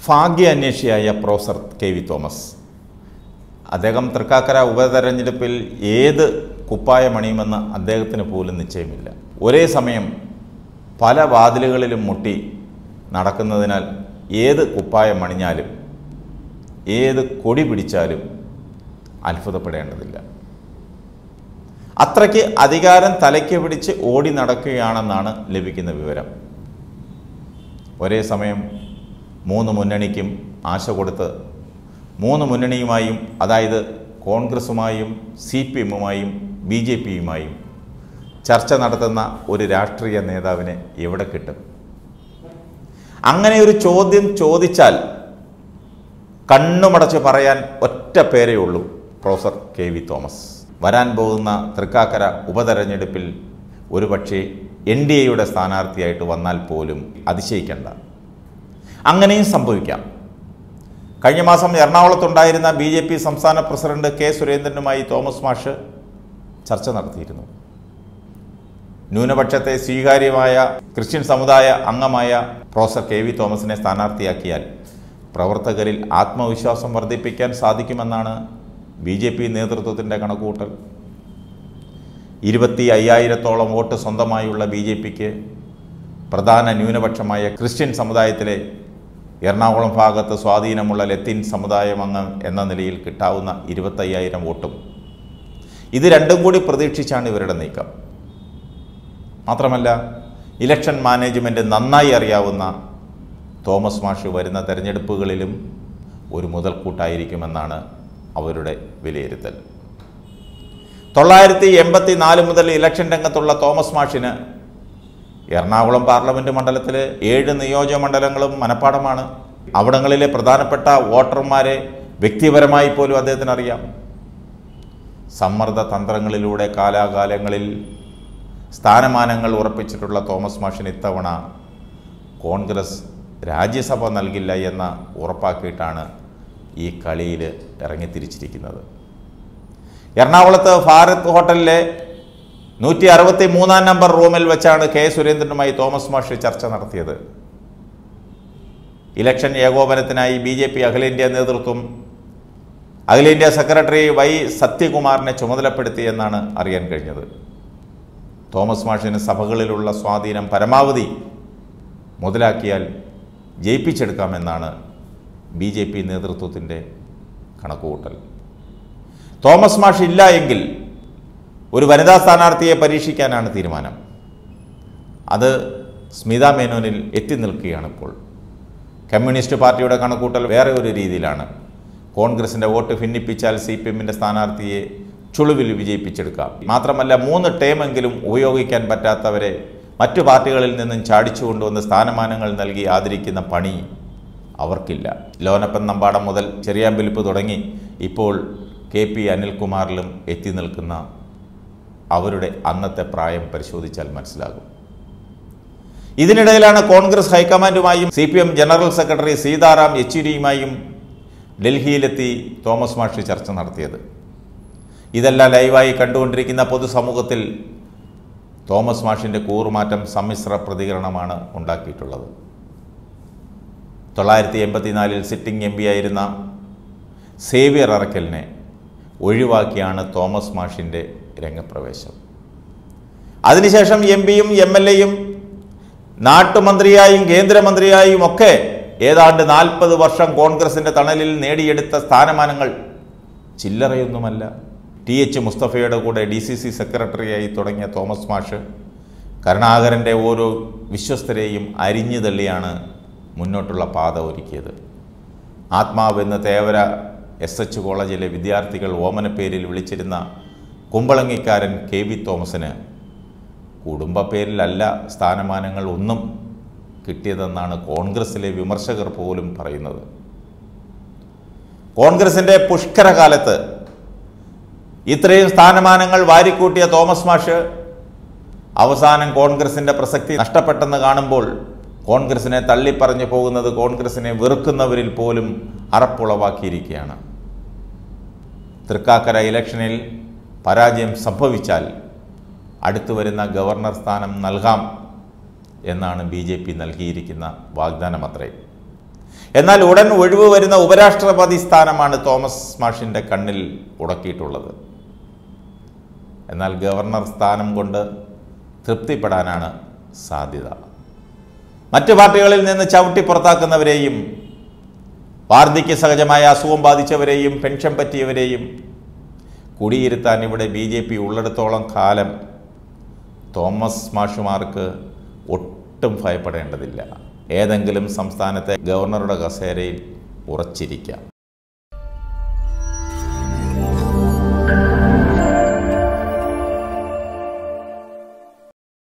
ഭാഗ്യാന്വേഷിയായ professor K V Thomas അദ്ദേഹം തൃക്കാക്കര ഉപതെരഞ്ഞെടുപ്പിൽ ഏത് കുപ്പായമണിയുമെന്ന് അദ്ദേഹത്തിന് പോലും നിശ്ചയമില്ല ഒരേ സമയം പല വാതിലുകളിലും മുട്ടി നടക്കുന്നതിനാൽ ഏത് കുപ്പായം അണിഞ്ഞാലും ഏത് കൊടി പിടിച്ചാലും അത്ഭുതപ്പെടേണ്ടതില്ല അത്രയ്ക്ക് അധികാരം തലയ്ക്ക് പിടിച്ച് ഓടി നടക്കുകയാണെന്നാണ് ലഭിക്കുന്ന വിവരം ഒരേ സമയം മൂന്ന് മുന്നണിക്കും ആശ കൊടുത്ത് മൂന്ന് മുന്നണിയുമായും അതായത് കോൺഗ്രസുമായും സി പി എമ്മുമായും ബി ജെ പിയുമായും ചർച്ച നടത്തുന്ന ഒരു രാഷ്ട്രീയ നേതാവിനെ എവിടെ കിട്ടും അങ്ങനെ ഒരു ചോദ്യം ചോദിച്ചാൽ കണ്ണുമടച്ച് പറയാൻ ഒറ്റ പേരേ ഉള്ളൂ പ്രൊഫസർ കെ വി തോമസ് വരാൻ പോകുന്ന തൃക്കാക്കര ഉപതെരഞ്ഞെടുപ്പിൽ ഒരുപക്ഷെ എൻ ഡി എയുടെ സ്ഥാനാർത്ഥിയായിട്ട് വന്നാൽ പോലും അതിശയിക്കേണ്ട അങ്ങനെയും സംഭവിക്കാം കഴിഞ്ഞ മാസം എറണാകുളത്തുണ്ടായിരുന്ന ബി ജെ പി സംസ്ഥാന പ്രസിഡന്റ് കെ സുരേന്ദ്രനുമായി തോമസ് മാഷ് ചർച്ച നടത്തിയിരുന്നു ന്യൂനപക്ഷത്തെ സ്വീകാര്യമായ ക്രിസ്ത്യൻ സമുദായ അംഗമായ പ്രൊഫസർ കെ വി തോമസിനെ സ്ഥാനാർത്ഥിയാക്കിയാൽ പ്രവർത്തകരിൽ ആത്മവിശ്വാസം വർദ്ധിപ്പിക്കാൻ സാധിക്കുമെന്നാണ് ബി ജെ പി നേതൃത്വത്തിൻ്റെ കണക്കുകൂട്ടൽ ഇരുപത്തി അയ്യായിരത്തോളം വോട്ട് സ്വന്തമായുള്ള ബി ജെ പിക്ക് പ്രധാന ന്യൂനപക്ഷമായ ക്രിസ്ത്യൻ സമുദായത്തിലെ എറണാകുളം ഭാഗത്ത് സ്വാധീനമുള്ള ലത്തീൻ സമുദായം അംഗം എന്ന നിലയിൽ കിട്ടാവുന്ന ഇരുപത്തയ്യായിരം വോട്ടും ഇത് രണ്ടും കൂടി പ്രതീക്ഷിച്ചാണ് ഇവരുടെ നീക്കം മാത്രമല്ല ഇലക്ഷൻ മാനേജ്മെൻറ്റ് നന്നായി അറിയാവുന്ന തോമസ് മാഷ് വരുന്ന തെരഞ്ഞെടുപ്പുകളിലും ഒരു മുതൽക്കൂട്ടായിരിക്കുമെന്നാണ് അവരുടെ വിലയിരുത്തൽ തൊള്ളായിരത്തി എൺപത്തി നാല് മുതൽ ഇലക്ഷൻ രംഗത്തുള്ള തോമസ് മാഷിന് എറണാകുളം പാർലമെൻറ്റ് മണ്ഡലത്തിൽ ഏഴ് നിയോജക മണ്ഡലങ്ങളും മനപ്പാടമാണ് അവിടങ്ങളിലെ പ്രധാനപ്പെട്ട വോട്ടർമാരെ വ്യക്തിപരമായി പോലും അദ്ദേഹത്തിന് അറിയാം സമ്മർദ്ദ തന്ത്രങ്ങളിലൂടെ കാലാകാലങ്ങളിൽ സ്ഥാനമാനങ്ങൾ ഉറപ്പിച്ചിട്ടുള്ള തോമസ് മാഷിന് ഇത്തവണ കോൺഗ്രസ് രാജ്യസഭ നൽകില്ല എന്ന ഉറപ്പാക്കിയിട്ടാണ് ഈ കളിയിൽ ഇറങ്ങിത്തിരിച്ചിരിക്കുന്നത് എറണാകുളത്ത് ഭാരത് ഹോട്ടലിലെ നൂറ്റി അറുപത്തി മൂന്നാം നമ്പർ റൂമിൽ വെച്ചാണ് കെ സുരേന്ദ്രനുമായി തോമസ് മാഷ് ചർച്ച നടത്തിയത് ഇലക്ഷൻ ഏകോപനത്തിനായി ബി ജെ പി അഖിലേന്ത്യാ നേതൃത്വം അഖിലേന്ത്യാ സെക്രട്ടറി വൈ സത്യകുമാറിനെ ചുമതലപ്പെടുത്തി എന്നാണ് അറിയാൻ കഴിഞ്ഞത് തോമസ് മാഷിന് സഭകളിലുള്ള സ്വാധീനം പരമാവധി മുതലാക്കിയാൽ ജയിപ്പിച്ചെടുക്കാമെന്നാണ് ബി ജെ പി നേതൃത്വത്തിൻ്റെ കണക്കുകൂട്ടൽ തോമസ് മാഷ് ഇല്ല എങ്കിൽ ഒരു വനിതാ സ്ഥാനാർത്ഥിയെ പരീക്ഷിക്കാനാണ് തീരുമാനം അത് സ്മിത മേനോനിൽ എത്തി നിൽക്കുകയാണ് ഇപ്പോൾ കമ്മ്യൂണിസ്റ്റ് പാർട്ടിയുടെ കണക്കൂട്ടൽ വേറെ ഒരു രീതിയിലാണ് കോൺഗ്രസിൻ്റെ വോട്ട് ഭിന്നിപ്പിച്ചാൽ സി പി എമ്മിൻ്റെ സ്ഥാനാർത്ഥിയെ ചുളിവിൽ വിജയിപ്പിച്ചെടുക്കാം മാത്രമല്ല മൂന്ന് ടേമെങ്കിലും ഉപയോഗിക്കാൻ പറ്റാത്തവരെ മറ്റു പാർട്ടികളിൽ നിന്നും ചാടിച്ചു കൊണ്ടുവന്ന് സ്ഥാനമാനങ്ങൾ നൽകി ആദരിക്കുന്ന പണി അവർക്കില്ല ലോനപ്പൻ നമ്പാടം മുതൽ ചെറിയാമ്പലിപ്പ് തുടങ്ങി ഇപ്പോൾ കെ പി അനിൽകുമാറിലും എത്തി നിൽക്കുന്ന അവരുടെ അന്നത്തെ പ്രായം പരിശോധിച്ചാൽ മനസ്സിലാകും ഇതിനിടയിലാണ് കോൺഗ്രസ് ഹൈക്കമാൻഡുമായും C P M general secretary Sitaram യെച്ചൂരിയുമായും ഡൽഹിയിലെത്തി തോമസ് മാഷി ചർച്ച നടത്തിയത് ഇതെല്ലാം ലൈവായി കണ്ടുകൊണ്ടിരിക്കുന്ന പൊതുസമൂഹത്തിൽ തോമസ് മാഷിൻ്റെ കൂറുമാറ്റം സമ്മിശ്ര പ്രതികരണമാണ് ഉണ്ടാക്കിയിട്ടുള്ളത് തൊള്ളായിരത്തി എൺപത്തിനാലിൽ സിറ്റിംഗ് എം പി ആയിരുന്ന സേവിയർ അറക്കലിനെ ഒഴിവാക്കിയാണ് തോമസ് മാഷിൻ്റെ രംഗപ്രവേശം അതിനുശേഷം എം പിയും എം എൽ എയും നാട്ടുമന്ത്രിയായും കേന്ദ്രമന്ത്രിയായും ഒക്കെ ഏതാണ്ട് നാൽപ്പത് വർഷം കോൺഗ്രസിൻ്റെ തണലിൽ നേടിയെടുത്ത സ്ഥാനമാനങ്ങൾ ചില്ലറയൊന്നുമല്ല ടി എച്ച് മുസ്തഫയുടെ കൂടെ ഡി സി സി സെക്രട്ടറിയായി തുടങ്ങിയ തോമസ് മാഷ് കരുണാകരൻ്റെ ഓരോ വിശ്വസ്തരെയും അരിഞ്ഞു തള്ളിയാണ് മുന്നോട്ടുള്ള പാത ഒരുക്കിയത് ആത്മാവ് എന്ന തേവര എസ് എച്ച് കോളേജിലെ വിദ്യാർത്ഥികൾ ഓമനപ്പേരിൽ വിളിച്ചിരുന്ന കുമ്പളങ്ങിക്കാരൻ കെ വി തോമസിന് കുടുംബ പേരിലല്ല സ്ഥാനമാനങ്ങൾ ഒന്നും കിട്ടിയതെന്നാണ് കോൺഗ്രസിലെ വിമർശകർ പോലും പറയുന്നത് കോൺഗ്രസിൻ്റെ പുഷ്കരകാലത്ത് ഇത്രയും സ്ഥാനമാനങ്ങൾ വാരിക്കൂട്ടിയ തോമസ് മാഷ് അവസാനം കോൺഗ്രസിൻ്റെ പ്രസക്തി നഷ്ടപ്പെട്ടെന്ന് കാണുമ്പോൾ കോൺഗ്രസിനെ തള്ളിപ്പറഞ്ഞു പോകുന്നത് കോൺഗ്രസിനെ വെറുക്കുന്നവരിൽ പോലും അറപ്പുളവാക്കിയിരിക്കുകയാണ് തൃക്കാക്കര ഇലക്ഷനിൽ പരാജയം സംഭവിച്ചാൽ അടുത്തു വരുന്ന ഗവർണർ സ്ഥാനം നൽകാം എന്നാണ് ബി ജെ പി നൽകിയിരിക്കുന്ന വാഗ്ദാനമത്രേ എന്നാൽ ഉടൻ ഒഴിവ് വരുന്ന ഉപരാഷ്ട്രപതി സ്ഥാനമാണ് തോമസ് മാഷിൻ്റെ കണ്ണിൽ ഉടക്കിയിട്ടുള്ളത് എന്നാൽ ഗവർണർ സ്ഥാനം കൊണ്ട് തൃപ്തിപ്പെടാനാണ് സാധ്യത മറ്റ് പാർട്ടികളിൽ നിന്ന് ചവിട്ടി പുറത്താക്കുന്നവരെയും വാർദ്ധക്യ സഹജമായ അസുഖം ബാധിച്ചവരെയും പെൻഷൻ പറ്റിയവരെയും കുടിയിരുത്താൻ ഇവിടെ ബി ജെ പി ഉള്ളിടത്തോളം കാലം തോമസ് മാഷുമാർക്ക് ഒട്ടും ഭയപ്പെടേണ്ടതില്ല ഏതെങ്കിലും സംസ്ഥാനത്തെ ഗവർണറുടെ കസേരയിൽ ഉറച്ചിരിക്കാം